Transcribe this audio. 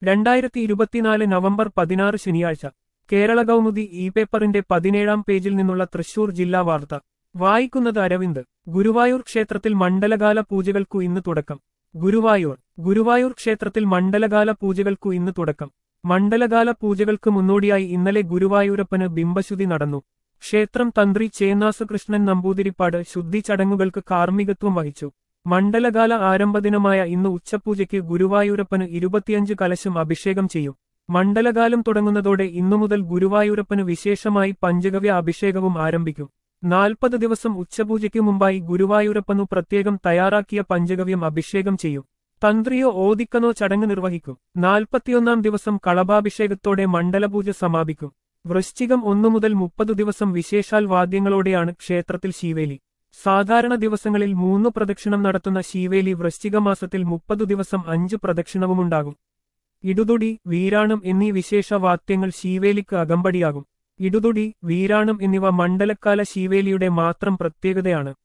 രണ്ടായിരത്തി ഇരുപത്തിനാല് നവംബർ പതിനാറ് ശനിയാഴ്ച കേരള കൗമുദി ഇ പേപ്പറിന്റെ പതിനേഴാം പേജിൽ നിന്നുള്ള തൃശൂർ ജില്ലാ വാർത്ത വായിക്കുന്നത് അരവിന്ദ് ഗുരുവായൂർ ക്ഷേത്രത്തിൽ മണ്ഡലകാല പൂജകൾക്കു ഇന്ന് തുടക്കം ഗുരുവായൂർ ഗുരുവായൂർ ക്ഷേത്രത്തിൽ മണ്ഡലകാല പൂജകൾക്കു ഇന്ന് തുടക്കം മണ്ഡലകാല പൂജകൾക്ക് മുന്നോടിയായി ഇന്നലെ ഗുരുവായൂരപ്പന് ബിംബശുദ്ധി നടന്നു ക്ഷേത്രം തന്ത്രി ചേന്നാസ് കൃഷ്ണൻ നമ്പൂതിരിപ്പാട് ശുദ്ധി ചടങ്ങുകൾക്ക് കാർമ്മികത്വം വഹിച്ചു മണ്ഡലകാല ആരംഭദിനമായ ഇന്ന് ഉച്ചപൂജയ്ക്ക് ഗുരുവായൂരപ്പന് ഇരുപത്തിയഞ്ച് കലശം അഭിഷേകം ചെയ്യും മണ്ഡലകാലം തുടങ്ങുന്നതോടെ ഇന്നു മുതൽ ഗുരുവായൂരപ്പന് വിശേഷമായി പഞ്ചഗവ്യ അഭിഷേകവും ആരംഭിക്കും നാൽപ്പത് ദിവസം ഉച്ചപൂജയ്ക്ക് മുമ്പായി ഗുരുവായൂരപ്പനു പ്രത്യേകം തയ്യാറാക്കിയ പഞ്ചഗവ്യം അഭിഷേകം ചെയ്യും തന്ത്രിയോ ഓദിക്കനോ ചടങ്ങ് നിർവഹിക്കും നാൽപ്പത്തിയൊന്നാം ദിവസം കളഭാഭിഷേകത്തോടെ മണ്ഡലപൂജ സമാപിക്കും വൃശ്ചികം ഒന്നു മുതൽ മുപ്പത് ദിവസം വിശേഷാൽ വാദ്യങ്ങളോടെയാണ് ക്ഷേത്രത്തിൽ ശീവേലി സാധാരണ ദിവസങ്ങളിൽ മൂന്ന് പ്രദക്ഷിണം നടത്തുന്ന ശീവേലി വൃശ്ചിക മാസത്തിൽ മുപ്പതു ദിവസം അഞ്ച് പ്രദക്ഷിണവുമുണ്ടാകും ഇടുതുടി വീരാണം എന്നീ വിശേഷ വാദ്യങ്ങൾ ശീവേലിക്ക് അകമ്പടിയാകും ഇടുതുടി വീരാണം എന്നിവ മണ്ഡലക്കാല ശീവേലിയുടെ മാത്രം പ്രത്യേകതയാണ്